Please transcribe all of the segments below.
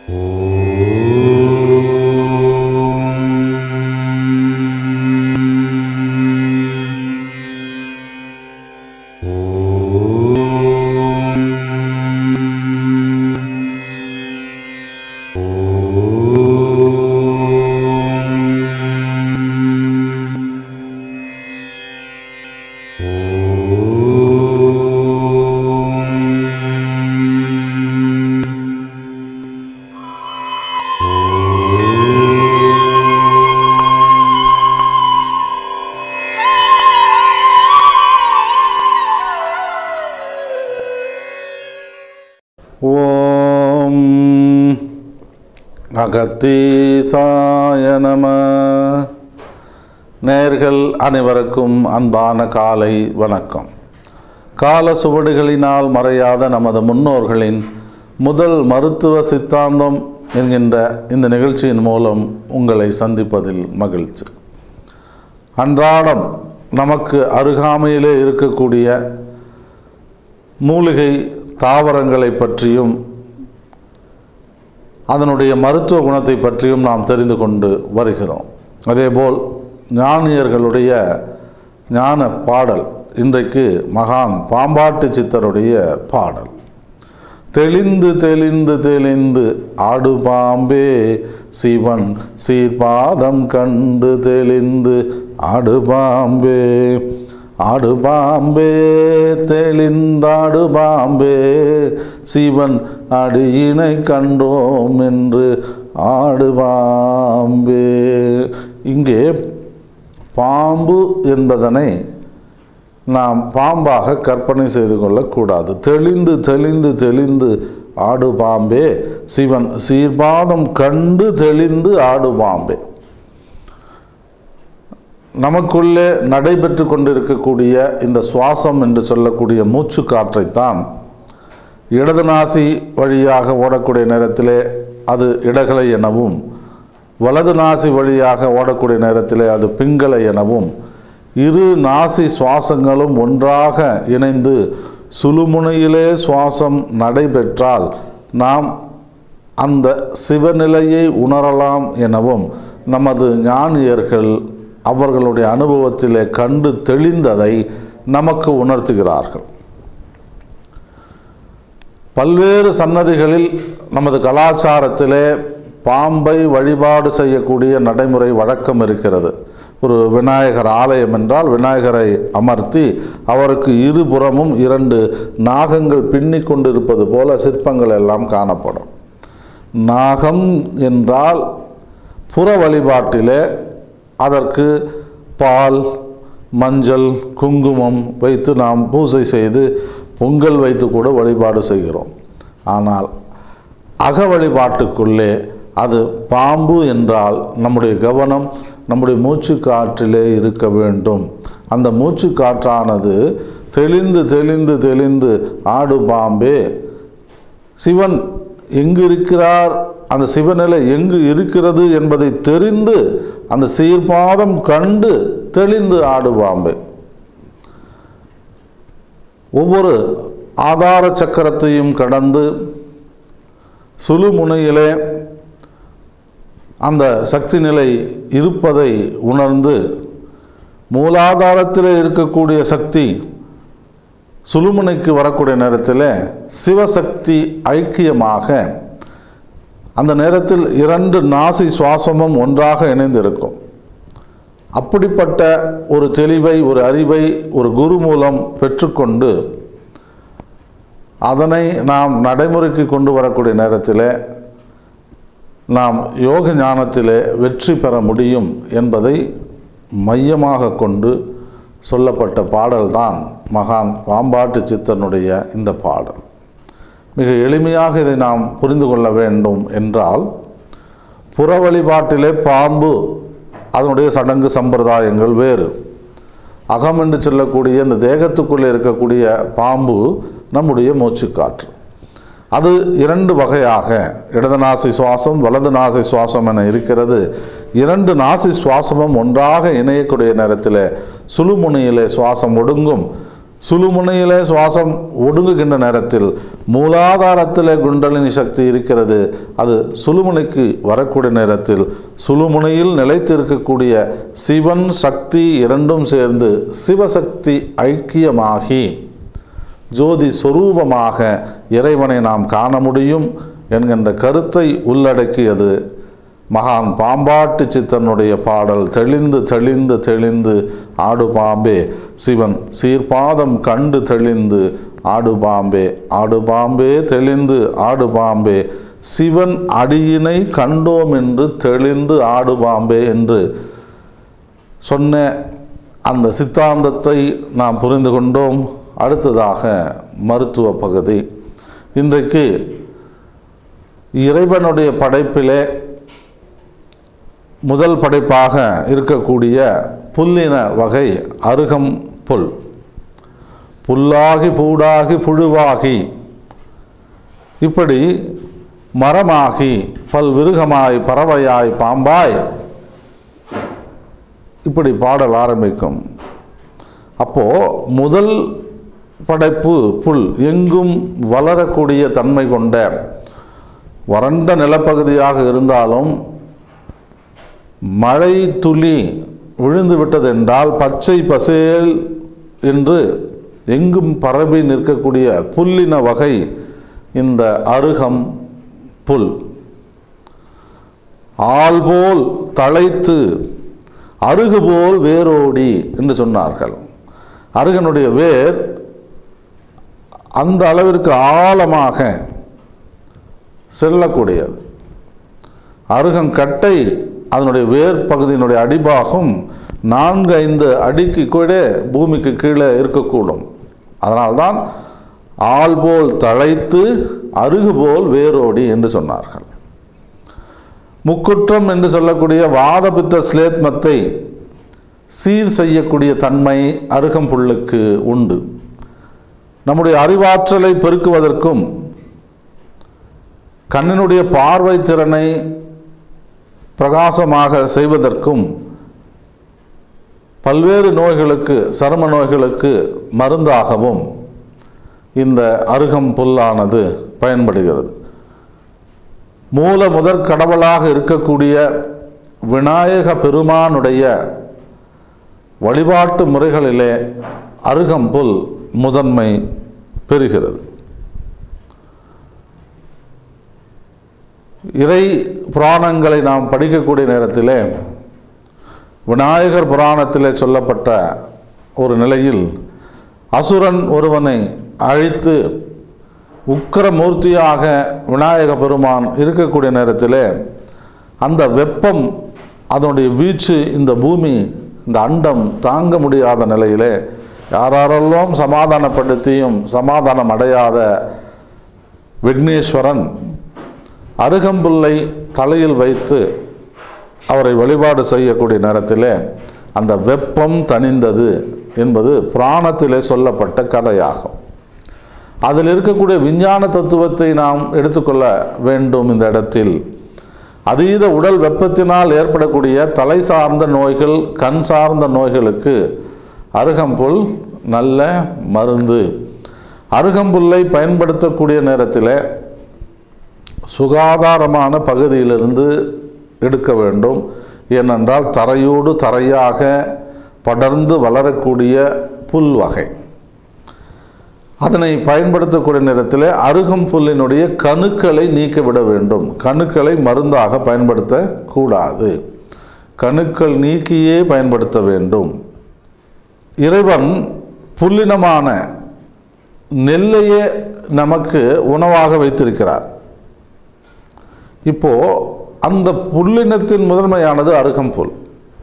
ஓம் அகத்தீசாய நம நேர்கள் அனைவருக்கும் அன்பான காலை வணக்கம் கால சுவடுகளினால் மறையாத நமது முன்னோர்களின் முதல் மருத்துவ சித்தாந்தம் என்கின்ற இந்த நிகழ்ச்சியின் மூலம் உங்களை சந்திப்பதில் மகிழ்ச்சி அன்றாடம் நமக்கு அருகாமையிலே இருக்கக்கூடிய மூலிகை தாவரங்களை பற்றியும் அதனுடைய மருத்துவ குணத்தை பற்றியும் நாம் தெரிந்து கொண்டு வருகிறோம் அதேபோல் ஞானியர்களுடைய ஞான பாடல் இன்றைக்கு மகான் பாம்பாட்டு சித்தருடைய பாடல் தெளிந்து தெளிந்து தெளிந்து ஆடு பாம்பே சிவன் சீர்பாதம் கண்டு தெளிந்து ஆடு பாம்பே ஆடு பாம்பே தெளிந்தாடு பாம்பே சிவன் அடியினை கண்டோம் என்று ஆடு பாம்பே இங்கே பாம்பு என்பதனை நாம் பாம்பாக கற்பனை செய்து கொள்ளக்கூடாது தெளிந்து தெளிந்து தெளிந்து ஆடு பாம்பே சிவன் சீர்பாதம் கண்டு தெளிந்து ஆடு பாம்பே நமக்குள்ளே நடைபெற்று கொண்டிருக்கக்கூடிய இந்த சுவாசம் என்று சொல்லக்கூடிய மூச்சு காற்றைத்தான் இடது நாசி வழியாக ஓடக்கூடிய நேரத்திலே அது இடகலை எனவும் வலது நாசி வழியாக ஓடக்கூடிய நேரத்திலே அது பிங்களை எனவும் இரு நாசி சுவாசங்களும் ஒன்றாக இணைந்து சுழுமுனையிலே சுவாசம் நடைபெற்றால் நாம் அந்த சிவநிலையை உணரலாம் எனவும் நமது ஞானியர்கள் அவர்களுடைய அனுபவத்திலே கண்டு தெளிந்ததை நமக்கு உணர்த்துகிறார்கள் பல்வேறு சன்னதிகளில் நமது கலாச்சாரத்திலே பாம்பை வழிபாடு செய்யக்கூடிய நடைமுறை வழக்கம் இருக்கிறது ஒரு விநாயகர் ஆலயம் என்றால் விநாயகரை அமர்த்தி அவருக்கு இருபுறமும் இரண்டு நாகங்கள் பின்னி கொண்டிருப்பது போல சிற்பங்கள் எல்லாம் காணப்படும் நாகம் என்றால் புற வழிபாட்டிலே அதற்கு பால் மஞ்சள் குங்குமம் வைத்து நாம் பூஜை செய்து பொங்கல் வைத்து கூட வழிபாடு செய்கிறோம் ஆனால் அக வழிபாட்டுக்குள்ளே அது பாம்பு என்றால் நம்முடைய கவனம் நம்முடைய மூச்சு காற்றிலே இருக்க வேண்டும் அந்த மூச்சு காற்றானது தெளிந்து தெளிந்து தெளிந்து ஆடு பாம்பே சிவன் எங்கு இருக்கிறார் அந்த சிவநிலை எங்கு இருக்கிறது என்பதை தெரிந்து அந்த சீர்பாதம் கண்டு தெளிந்து ஆடுவாம்பு ஒவ்வொரு ஆதார சக்கரத்தையும் கடந்து சுழுமுனையிலே அந்த சக்தி நிலை இருப்பதை உணர்ந்து மூலாதாரத்தில் இருக்கக்கூடிய சக்தி சுழுமுனைக்கு வரக்கூடிய நேரத்தில் சிவசக்தி ஐக்கியமாக அந்த நேரத்தில் இரண்டு நாசி சுவாசமும் ஒன்றாக இணைந்திருக்கும் அப்படிப்பட்ட ஒரு தெளிவை ஒரு அறிவை ஒரு குரு மூலம் பெற்றுக்கொண்டு அதனை நாம் நடைமுறைக்கு கொண்டு வரக்கூடிய நேரத்தில் நாம் யோக ஞானத்திலே வெற்றி பெற முடியும் என்பதை மையமாக கொண்டு சொல்லப்பட்ட பாடல்தான் மகான் பாம்பாட்டு சித்தனுடைய இந்த பாடல் மிக எளிமையாக இதை நாம் புரிந்து கொள்ள வேண்டும் என்றால் புற வழிபாட்டிலே பாம்பு அதனுடைய சடங்கு சம்பிரதாயங்கள் வேறு அகம் என்று சொல்லக்கூடிய இந்த தேகத்துக்குள்ளே இருக்கக்கூடிய பாம்பு நம்முடைய மூச்சுக்காற்று அது இரண்டு வகையாக இடது நாசி சுவாசம் வலது நாசி சுவாசம் என இருக்கிறது இரண்டு நாசி சுவாசமும் ஒன்றாக இணையக்கூடிய நேரத்தில் சுழுமுனையிலே சுவாசம் ஒடுங்கும் சுழுமுனையிலே சுவாசம் ஒடுங்குகின்ற நேரத்தில் மூலாதாரத்திலே குண்டலினி சக்தி இருக்கிறது அது சுழுமுனைக்கு வரக்கூடிய நேரத்தில் சுழுமுனையில் நிலைத்து இருக்கக்கூடிய சிவன் சக்தி இரண்டும் சேர்ந்து சிவசக்தி ஐக்கியமாகி ஜோதி சொரூபமாக இறைவனை நாம் காண முடியும் என்கின்ற கருத்தை உள்ளடக்கியது மகான் பாம்பாட்டு சித்தனுடைய பாடல் தெளிந்து தெளிந்து தெளிந்து ஆடு பாம்பே சிவன் சீர்பாதம் கண்டு தெளிந்து ஆடு பாம்பே ஆடு பாம்பே தெளிந்து ஆடு பாம்பே சிவன் அடியினை கண்டோம் என்று தெளிந்து ஆடு பாம்பே என்று சொன்ன அந்த சித்தாந்தத்தை நாம் புரிந்து கொண்டோம் அடுத்ததாக மருத்துவ பகுதி இன்றைக்கு இறைவனுடைய படைப்பிலே முதல் படைப்பாக இருக்கக்கூடிய புல்லின வகை அருகம் புல் புல்லாகி பூடாகி புழுவாகி இப்படி மரமாகி பல்விருகமாய் பறவையாய் பாம்பாய் இப்படி பாடல் ஆரம்பிக்கும் அப்போ முதல் படைப்பு புல் எங்கும் வளரக்கூடிய தன்மை கொண்ட வறண்ட நிலப்பகுதியாக இருந்தாலும் மழை துளி விழுந்து விட்டது என்றால் பச்சை பசேல் என்று எங்கும் பரவி நிற்கக்கூடிய புல்லின வகை இந்த அருகம் புல் ஆள் போல் தழைத்து அருகு போல் வேரோடி என்று சொன்னார்கள் அருகனுடைய வேர் அந்த அளவிற்கு ஆழமாக செல்லக்கூடியது அருகங்கட்டை அதனுடைய வேர் பகுதியினுடைய அடிபாகம் நான்கு ஐந்து அடிக்கு கூட பூமிக்கு கீழே இருக்கக்கூடும் அதனால்தான் ஆள் போல் தழைத்து அருகு போல் வேரோடி என்று சொன்னார்கள் முக்குற்றம் என்று சொல்லக்கூடிய வாதபித்த ஸ்லேத்மத்தை சீர் செய்யக்கூடிய தன்மை அருகம்புல்லுக்கு உண்டு நம்முடைய அறிவாற்றலை பெருக்குவதற்கும் கண்ணினுடைய பார்வை திறனை பிரகாசமாக செய்வதற்கும் பல்வேறு நோய்களுக்கு சரும நோய்களுக்கு மருந்தாகவும் இந்த அருகம் புல்லானது பயன்படுகிறது மூல முதற் கடவுளாக இருக்கக்கூடிய விநாயக பெருமானுடைய வழிபாட்டு முறைகளிலே அருகம்புல் முதன்மை பெறுகிறது இறை புராணங்களை நாம் படிக்கக்கூடிய நேரத்திலே விநாயகர் புராணத்திலே சொல்லப்பட்ட ஒரு நிலையில் அசுரன் ஒருவனை அழித்து உக்கிரமூர்த்தியாக விநாயக பெருமான் இருக்கக்கூடிய நேரத்திலே அந்த வெப்பம் அதனுடைய வீச்சு இந்த பூமி இந்த அண்டம் தாங்க முடியாத நிலையிலே யாரெல்லாம் சமாதானப்படுத்தியும் சமாதானம் அடையாத விக்னேஸ்வரன் அருகம்புல்லை தலையில் வைத்து அவரை வழிபாடு செய்யக்கூடிய நேரத்திலே அந்த வெப்பம் தணிந்தது என்பது புராணத்திலே சொல்லப்பட்ட கதையாகும் அதில் இருக்கக்கூடிய விஞ்ஞான தத்துவத்தை நாம் எடுத்துக்கொள்ள வேண்டும் இந்த இடத்தில் அதீத உடல் வெப்பத்தினால் ஏற்படக்கூடிய தலை சார்ந்த நோய்கள் கண் சார்ந்த நோய்களுக்கு அருகம்புல் நல்ல மருந்து அருகம்புல்லை பயன்படுத்தக்கூடிய நேரத்தில் சுகாதாரமான பகுதியிலிருந்து எடுக்க வேண்டும் ஏனென்றால் தரையோடு தரையாக படர்ந்து வளரக்கூடிய புல் வகை அதனை பயன்படுத்தக்கூடிய நேரத்தில் அருகம் புல்லினுடைய கணுக்களை நீக்கிவிட வேண்டும் கணுக்களை மருந்தாக பயன்படுத்தக்கூடாது கணுக்கள் நீக்கியே பயன்படுத்த வேண்டும் இறைவன் புல்லினமான நெல்லையே நமக்கு உணவாக வைத்திருக்கிறார் இப்போ அந்த புல்லினத்தின் முதன்மையானது அருகம்புல்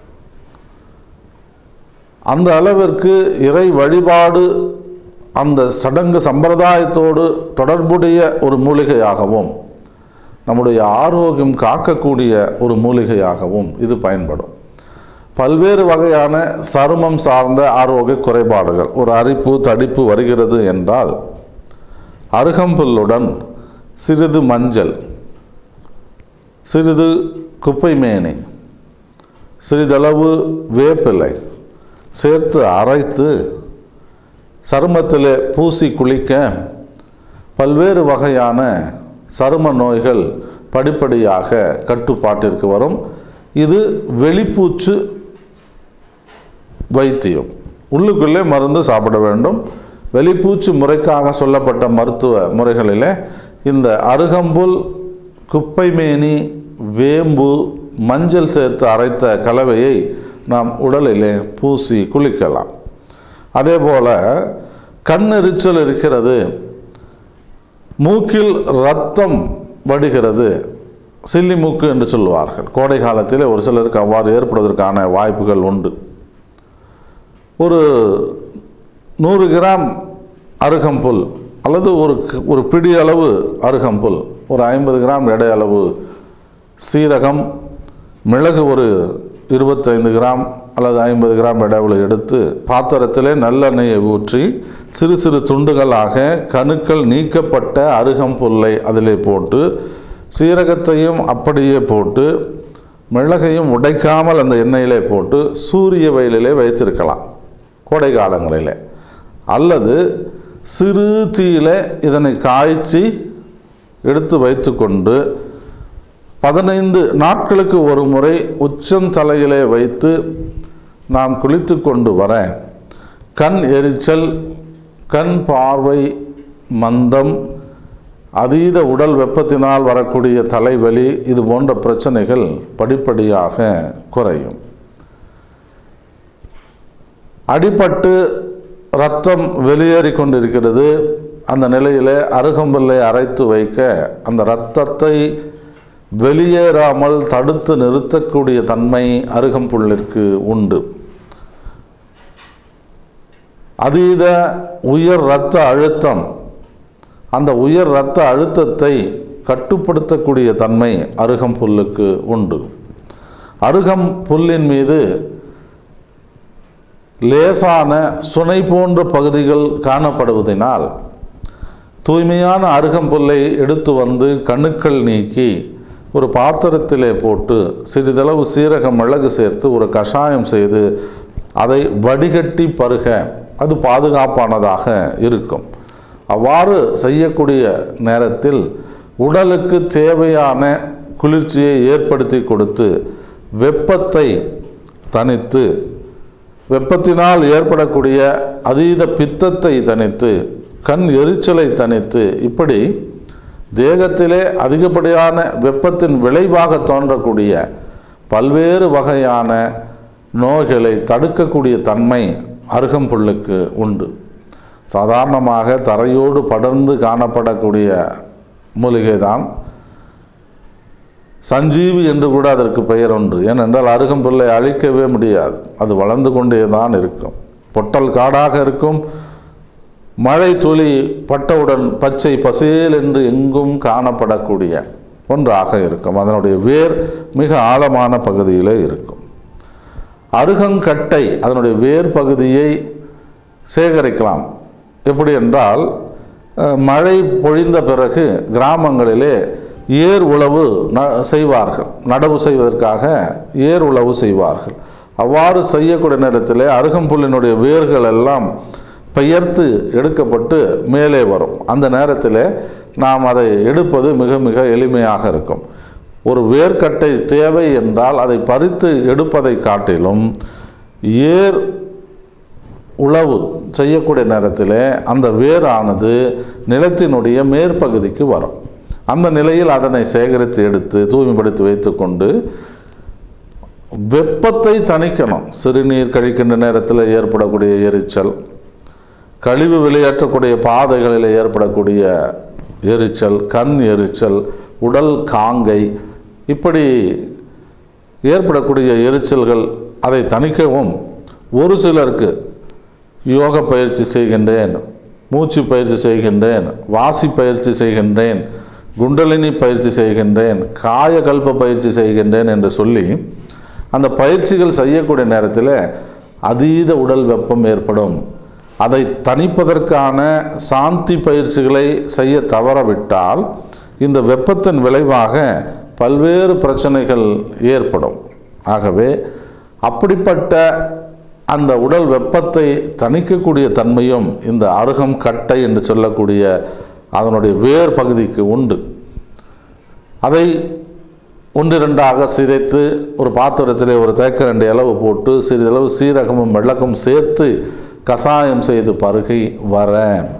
அந்த அளவிற்கு இறை வழிபாடு அந்த சடங்கு சம்பிரதாயத்தோடு தொடர்புடைய ஒரு மூலிகையாகவும் நம்முடைய ஆரோக்கியம் காக்கக்கூடிய ஒரு மூலிகையாகவும் இது பயன்படும் பல்வேறு வகையான சருமம் சார்ந்த ஆரோக்கிய குறைபாடுகள் ஒரு அரிப்பு தடிப்பு வருகிறது என்றால் அருகம்புல்லுடன் சிறிது மஞ்சள் சிறிது குப்பை மேனி சிறிதளவு வேப்பிலை சேர்த்து அரைத்து சருமத்தில் பூசி குளிக்க பல்வேறு வகையான சரும நோய்கள் படிப்படியாக கட்டுப்பாட்டிற்கு வரும் இது வெளிப்பூச்சு வைத்தியம் உள்ளுக்குள்ளே மருந்து சாப்பிட வேண்டும் வெளிப்பூச்சு முறைக்காக சொல்லப்பட்ட மருத்துவ முறைகளிலே இந்த அருகம்புல் குப்பைமேனி வேம்பு மஞ்சள் சேர்த்து அரைத்த கலவையை நாம் உடலிலே பூசி குளிக்கலாம் அதே போல் கண் எரிச்சல் இருக்கிறது மூக்கில் ரத்தம் வடிகிறது சில்லி மூக்கு என்று சொல்லுவார்கள் கோடை காலத்தில் ஒரு சிலருக்கு அவ்வாறு ஏற்படுவதற்கான வாய்ப்புகள் உண்டு ஒரு நூறு கிராம் அருகம்புல் அல்லது ஒரு க- ஒரு பிடி அளவு அருகம்புல் ஒரு ஐம்பது கிராம் எடை அளவு சீரகம் மிளகு ஒரு இருபத்தைந்து கிராம் அல்லது ஐம்பது கிராம் எடைவில் எடுத்து பாத்திரத்திலே நல்லெண்ணெயை ஊற்றி சிறு சிறு துண்டுகளாக கணுக்கள் நீக்கப்பட்ட அருகம்புல்லை அதிலே போட்டு சீரகத்தையும் அப்படியே போட்டு மிளகையும் உடைக்காமல் அந்த எண்ணெயிலே போட்டு சூரிய வெயிலிலே வைத்திருக்கலாம் கோடை காலங்களிலே அல்லது சிறு தீயில இதனை காய்ச்சி எடுத்து வைத்துக்கொண்டு பதினைந்து நாட்களுக்கு ஒரு முறை உச்சந்தலையிலே வைத்து நாம் குளித்து கொண்டு வர கண் எரிச்சல் கண் பார்வை மந்தம் அதீத உடல் வெப்பத்தினால் வரக்கூடிய தலைவலி இது போன்ற பிரச்சனைகள் படிப்படியாக குறையும் அடிபட்டு ரத்தம் வெளியேறி கொண்டிருக்கிறது அந்த நிலையில் அருகம்புல்லை அரைத்து வைக்க அந்த இரத்தத்தை வெளியேறாமல் தடுத்து நிறுத்தக்கூடிய தன்மை அருகம்புல்லிற்கு உண்டு அதீத உயர் இரத்த அழுத்தம் அந்த உயர் இரத்த அழுத்தத்தை கட்டுப்படுத்தக்கூடிய தன்மை அருகம்புல்லுக்கு உண்டு அருகம்புல்லின் மீது லேசான சுனை போன்ற பகுதிகள் காணப்படுவதினால் தூய்மையான அருகம்புல்லை எடுத்து வந்து கணுக்கள் நீக்கி ஒரு பாத்திரத்திலே போட்டு சிறிதளவு சீரக மிளகு சேர்த்து ஒரு கஷாயம் செய்து அதை வடிகட்டி பருக அது பாதுகாப்பானதாக இருக்கும் அவ்வாறு செய்யக்கூடிய நேரத்தில் உடலுக்கு தேவையான குளிர்ச்சியை ஏற்படுத்தி கொடுத்து வெப்பத்தை தணித்து வெப்பத்தினால் ஏற்படக்கூடிய அதீத பித்தத்தை தணித்து கண் எரிச்சலை தணித்து இப்படி தேகத்திலே அதிகப்படியான வெப்பத்தின் விளைவாக தோன்றக்கூடிய பல்வேறு வகையான நோய்களை தடுக்கக்கூடிய தன்மை அருகம்புல்லுக்கு உண்டு சாதாரணமாக தரையோடு படர்ந்து காணப்படக்கூடிய மூலிகை தான் சஞ்சீவி என்று கூட அதற்கு பெயர் உண்டு ஏனென்றால் அருகம்புல்லை அழிக்கவே முடியாது அது வளர்ந்து கொண்டே தான் இருக்கும் பொட்டல் காடாக இருக்கும் மழை துளி பட்டவுடன் பச்சை பசேல் என்று எங்கும் காணப்படக்கூடிய ஒன்றாக இருக்கும் அதனுடைய வேர் மிக ஆழமான பகுதியிலே இருக்கும் அருகங்கட்டை அதனுடைய வேர் பகுதியை சேகரிக்கலாம் எப்படி என்றால் அஹ், மழை பொழிந்த பிறகு கிராமங்களிலே ஏர் உழவு ந செய்வார்கள் நடவு செய்வதற்காக ஏர் உழவு செய்வார்கள் அவ்வாறு செய்யக்கூடிய நேரத்திலே அருகம்புல்லினுடைய வேர்கள் எல்லாம் பெயர்த்து எடுக்கப்பட்டு மேலே வரும் அந்த நேரத்தில் நாம் அதை எடுப்பது மிக மிக எளிமையாக இருக்கும் ஒரு வேர்க்கட்டை தேவை என்றால் அதை பறித்து எடுப்பதை காட்டிலும் ஏர் உழவு செய்யக்கூடிய நேரத்தில் அந்த வேரானது நிலத்தினுடைய மேற்பகுதிக்கு வரும் அந்த நிலையில் அதனை சேகரித்து எடுத்து தூய்மைப்படுத்தி வைத்துக்கொண்டு வெப்பத்தை தணிக்கணும் சிறுநீர் கழிக்கின்ற நேரத்தில் ஏற்படக்கூடிய எரிச்சல் கழிவு வெளியேற்றக்கூடிய பாதைகளில் ஏற்படக்கூடிய எரிச்சல் கண் எரிச்சல் உடல் காங்கை இப்படி ஏற்படக்கூடிய எரிச்சல்கள் அதை தணிக்கவும் ஒரு சிலருக்கு யோக பயிற்சி செய்கின்றேன் மூச்சு பயிற்சி செய்கின்றேன் வாசி பயிற்சி செய்கின்றேன் குண்டலினி பயிற்சி செய்கின்றேன் காயகல்ப பயிற்சி செய்கின்றேன் என்று சொல்லி அந்த பயிற்சிகள் செய்யக்கூடிய நேரத்தில் அதீத உடல் வெப்பம் ஏற்படும் அதை தணிப்பதற்கான சாந்தி பயிற்சிகளை செய்ய தவறவிட்டால் இந்த வெப்பத்தின் விளைவாக பல்வேறு பிரச்சனைகள் ஏற்படும் ஆகவே அப்படிப்பட்ட அந்த உடல் வெப்பத்தை தணிக்கக்கூடிய தன்மையும் இந்த அருகம் கட்டை என்று சொல்லக்கூடிய அதனுடைய வேர் பகுதிக்கு உண்டு அதை ஒன்றிரண்டாக சிதைத்து ஒரு பாத்திரத்திலே ஒரு தேக்கரண்டி அளவு போட்டு சிறிதளவு சீரகமும் வெள்ளக்கும் சேர்த்து கசாயம் செய்து பருகி வர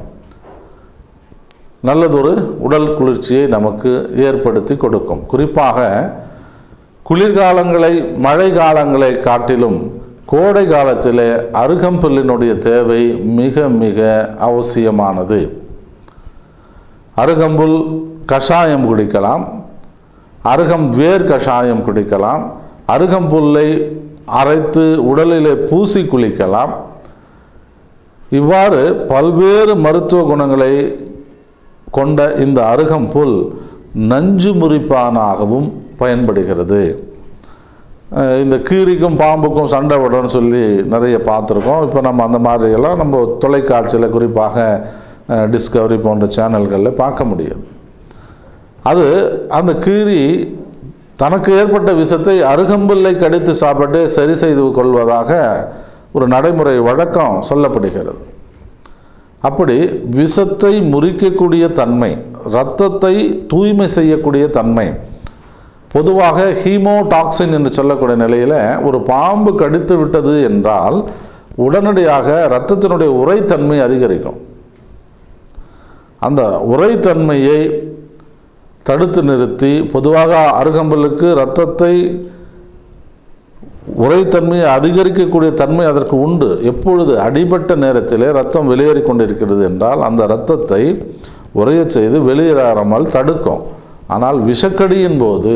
நல்லதொரு உடல் குளிர்ச்சியை நமக்கு ஏற்படுத்தி கொடுக்கும் குறிப்பாக குளிர்காலங்களை மழை காலங்களை காட்டிலும் கோடை காலத்திலே அருகம்புல்லினுடைய தேவை மிக மிக அவசியமானது அருகம்புல் கஷாயம் குடிக்கலாம் அருகம் வேர் கஷாயம் குடிக்கலாம் அருகம்புல்லை அரைத்து உடலிலே பூசி குளிக்கலாம் இவ்வாறு பல்வேறு மருத்துவ குணங்களை கொண்ட இந்த அருகம்புல் நஞ்சு முறிப்பானாகவும் பயன்படுகிறது அஹ் இந்த கீரிக்கும் பாம்புக்கும் சண்டை விடணும்னு சொல்லி நிறைய பார்த்துருக்கோம் இப்போ நம்ம அந்த மாதிரியெல்லாம் நம்ம தொலைக்காட்சியில் குறிப்பாக அஹ், டிஸ்கவரி போன்ற சேனல்களில் பார்க்க முடியும் அது அந்த கீரி தனக்கு ஏற்பட்ட விஷத்தை அருகம்புல்லை கடித்து சாப்பிட்டு சரி செய்து கொள்வதாக ஒரு நடைமுறை வழக்கம் சொல்லப்படுகிறது அப்படி விஷத்தை முறிக்கக்கூடிய தன்மை இரத்தத்தை தூய்மை செய்யக்கூடிய தன்மை பொதுவாக ஹீமோடாக்சின் என்று சொல்லக்கூடிய நிலையில் ஒரு பாம்பு கடித்து விட்டது என்றால் உடனடியாக இரத்தத்தினுடைய உரைத்தன்மை அதிகரிக்கும் அந்த உரைத்தன்மையை தடுத்து நிறுத்தி பொதுவாக அருகம்புல்லுக்கு இரத்தத்தை உரைத்தன்மையை அதிகரிக்கக்கூடிய தன்மை அதற்கு உண்டு எப்பொழுது அடிபட்ட நேரத்திலே ரத்தம் வெளியேறி கொண்டிருக்கிறது என்றால் அந்த இரத்தத்தை உறையச் செய்து வெளியேறாமல் தடுக்கும் ஆனால் விஷக்கடியின் போது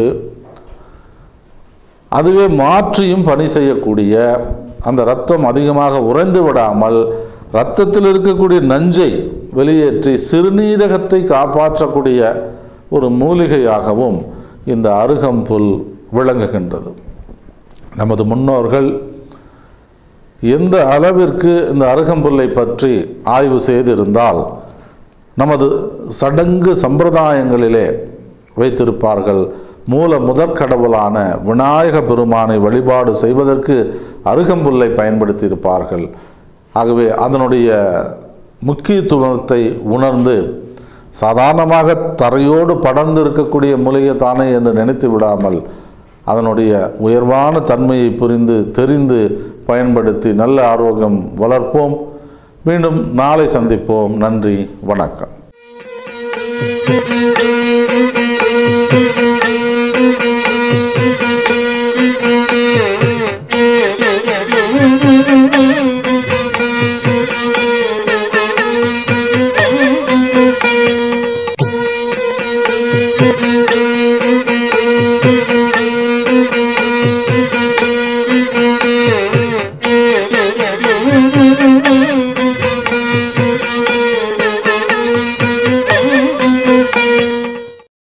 அதுவே மாற்றியும் பணி செய்யக்கூடிய அந்த இரத்தம் அதிகமாக உறைந்து விடாமல் இரத்தத்தில் இருக்கக்கூடிய நஞ்சை வெளியேற்றி சிறுநீரகத்தை காப்பாற்றக்கூடிய ஒரு மூலிகையாகவும் இந்த அருகம்புல் விளங்குகின்றது நமது முன்னோர்கள் எந்த அளவிற்கு இந்த அருகம்புல்லை பற்றி ஆய்வு செய்திருந்தால் நமது சடங்கு சம்பிரதாயங்களிலே வைத்திருப்பார்கள் மூல முதற்கடவுளான விநாயக பெருமானை வழிபாடு செய்வதற்கு அருகம்புல்லை பயன்படுத்தியிருப்பார்கள் ஆகவே அதனுடைய முக்கியத்துவத்தை உணர்ந்து சாதாரணமாக தரையோடு படர்ந்து இருக்கக்கூடிய மூலிகை தானே என்று நினைத்து விடாமல் அதனுடைய உயர்வான தன்மையை புரிந்து தெரிந்து பயன்படுத்தி நல்ல ஆரோக்கியம் வளர்ப்போம் மீண்டும் நாளை சந்திப்போம் நன்றி வணக்கம்